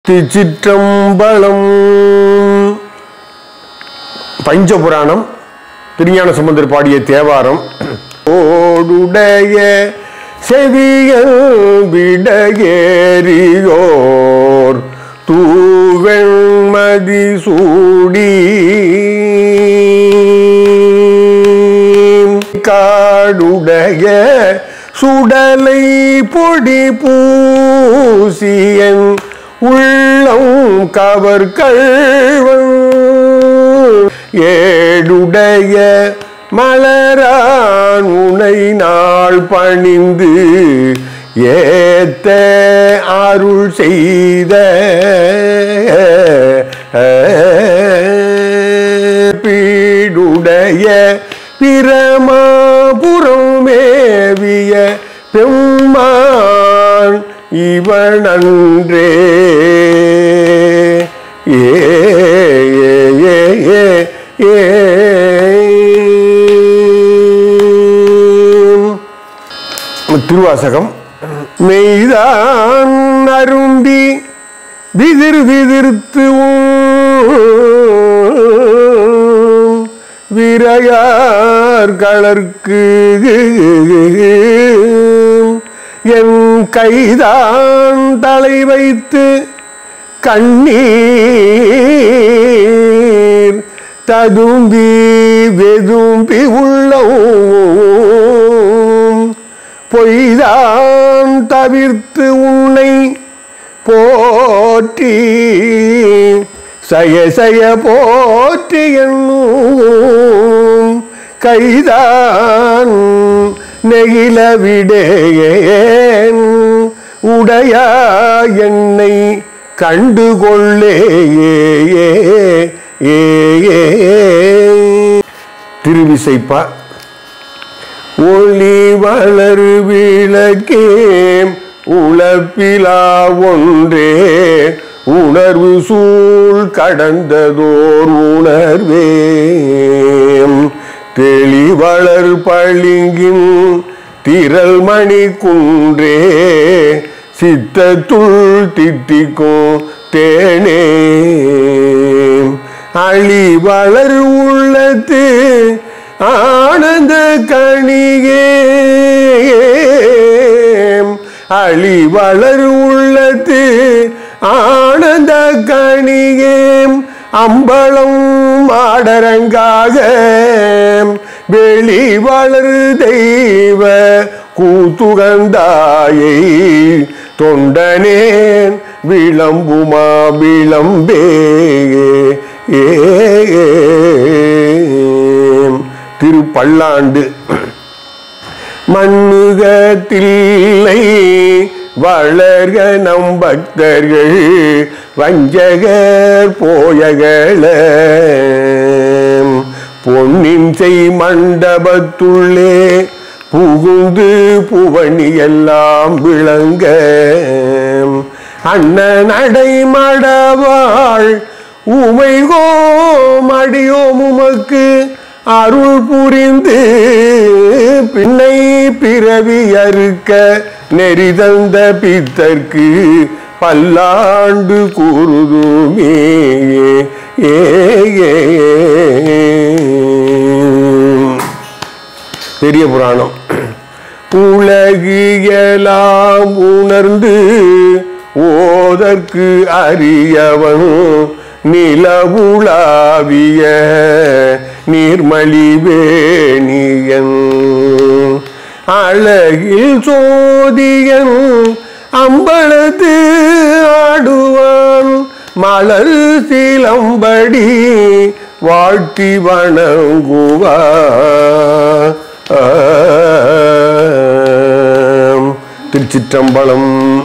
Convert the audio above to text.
திருச்சிற்றம்பலம் பஞ்சபுராணம் திருஞான சம்பந்தர் பாடிய தேவாரம் ஓடுடைய செவியல் விடையேறியோர் தூவெண்மதி சூடி காடுடைய சுடலை பொடி பூசியன் உள்ளம் கவர் கள்வன் ஏடுடைய மலரான் உனை நாள் பணிந்து ஏத்த அருள் செய்த பீடுடைய பிரமாபுரம் மேவிய பெம்மான் இவனன்றே ஏ ஏ ஏ ஏ ஏ திருவாசகம் மெய்தான் அருந்தி விதிர் விதிர்த்து விரையார் கலர்க்கு என் கைதான் தலை வைத்து கண்ணீர் ததும்பி வெதும்பி உள்ளோம் பொய்தான் தவிர்த்து உன்னை போற்றி சய சய போற்றி என்னும் கைதான் நெகில விடேன் உடையா என்னை கண்டுகொள்ளே ஏ ஏ ஏ ஏ திருவிசைப்பா ஒளி வளரு விளக்கே உழப்பிலா ஒன்றே உணர்வு சூழ் கடந்ததோர் உணர்வே தெளிவளர் பளிங்கின் திரள் மணி குன்றே சித்தத்துள் தித்திக்கும் தேனே அழி வளர் உள்ளத்து ஆனந்த கணிகே அழி வளர் உள்ளத்து ஆனந்த கணிகேம் அம்பலம் ஆடரங்காக வெளி வளர் தெய்வ கூத்துகந்தாயை தொண்டனேன் விளம்புமா விளம்பே ஏ திருப்பல்லாண்டு மண்ணுகத்தில்லை வளர்க நம் பக்தர்கள் வஞ்சகர் போயகள பொன்னின் செய் மண்டபத்துள்ளே புகுந்து புவனி எல்லாம் விளங்க அண்ணன் அடைமடவாள் உமைகோம் அடியோம் உமக்கு அருள் புரிந்து பின்னை பிறவி அறுக்க நெறிதந்த பித்தர்க்கு பல்லாண்டு கூறுதுமே ஏ ஏ பெரிய புராணம் உலகியலாம் உணர்ந்து ஓதற்கு அறியவன் நிலவுலாவிய நீர்மலி வேணியன் அழகில் சோதியன் அம்பலத்து ஆடுவான் மலர் சிலம்படி வாழ்த்தி வணங்குவார் திருச்சிற்றம்பலம்